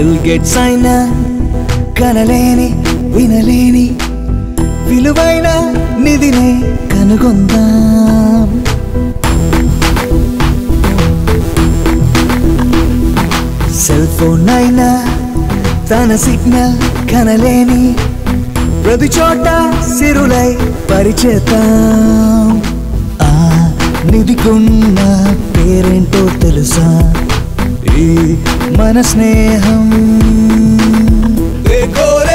bill gates అయినా కనలేని వినలేని విలువైన నిధినే కనుగొందాం సెల్ ఫోన్ అయినా తన సిగ్నల్ కనలేని ప్రతి చోట సిరులై పరిచేతాం ఆ నిధికున్న పేరేంటో తెలుసా ఈ మన స్నేహం ఏ కోరే